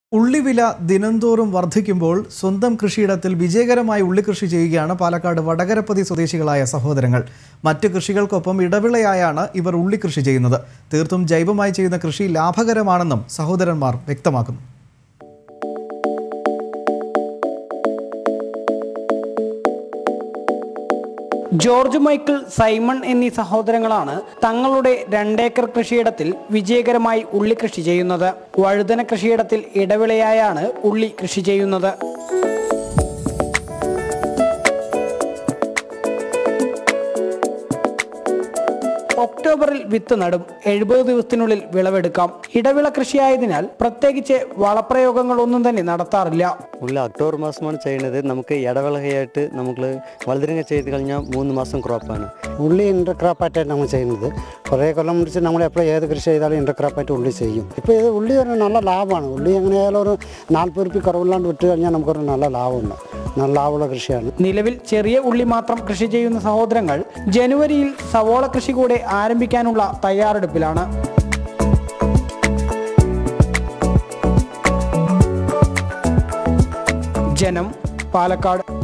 ഉള്ളിവില ദിനംതോറും വർദ്ധിക്കുമ്പോൾ സ്വന്തം കൃഷിയിടത്തിൽ വിജയകരമായി ഉള്ളിക്കൃഷി ചെയ്യുകയാണ് പാലക്കാട് വടകരപ്പതി സ്വദേശികളായ സഹോദരങ്ങൾ മറ്റ് കൃഷികൾക്കൊപ്പം ഇടവിളയായാണ് ഇവർ ഉള്ളിക്കൃഷി ചെയ്യുന്നത് തീർത്തും ജൈവമായി ചെയ്യുന്ന കൃഷി ലാഭകരമാണെന്നും സഹോദരന്മാർ വ്യക്തമാക്കുന്നു ജോർജ് മൈക്കിൾ സൈമൺ എന്നീ സഹോദരങ്ങളാണ് തങ്ങളുടെ രണ്ടേക്കർ കൃഷിയിടത്തിൽ വിജയകരമായി ഉള്ളി കൃഷി ചെയ്യുന്നത് വഴുതന കൃഷിയിടത്തിൽ ഇടവിളയായാണ് ഉള്ളി കൃഷി ചെയ്യുന്നത് ഒക്ടോബറിൽ വിത്ത് നടും എഴുപത് ദിവസത്തിനുള്ളിൽ വിളവെടുക്കാം ഇടവിള കൃഷിയായതിനാൽ പ്രത്യേകിച്ച് വളപ്രയോഗങ്ങളൊന്നും തന്നെ നടത്താറില്ല ഉള്ള ഒക്ടോബർ മാസമാണ് ചെയ്യുന്നത് നമുക്ക് ഇടവേളയായിട്ട് നമുക്ക് വഴുതനങ്ങ ചെയ്ത് കഴിഞ്ഞാൽ മൂന്ന് മാസം ക്രോപ്പാണ് ഉള്ളി ഇൻ്റർ ക്രോപ്പായിട്ടാണ് നമ്മൾ ചെയ്യുന്നത് കുറേ കൊല്ലം മുടിച്ച് നമ്മൾ എപ്പോഴും ഏത് കൃഷി ചെയ്താലും ഇൻ്റർ ക്രോപ്പായിട്ട് ഉള്ളി ചെയ്യും ഇപ്പോൾ ഇത് ഉള്ളി ഒരു നല്ല ലാഭമാണ് ഉള്ളി എങ്ങനെയായാലും ഒരു നാൽപ്പത് റുപ്യ കുറവില്ലാണ്ട് വിട്ട് കഴിഞ്ഞാൽ നമുക്കൊരു നല്ല ലാഭമുണ്ട് നല്ല ലാഭമുള്ള കൃഷിയാണ് നിലവിൽ ചെറിയ ഉള്ളി മാത്രം കൃഷി ചെയ്യുന്ന സഹോദരങ്ങൾ ജനുവരിയിൽ സവോള കൃഷി കൂടെ ആരംഭിക്കാനുള്ള തയ്യാറെടുപ്പിലാണ് ജനം പാലക്കാട്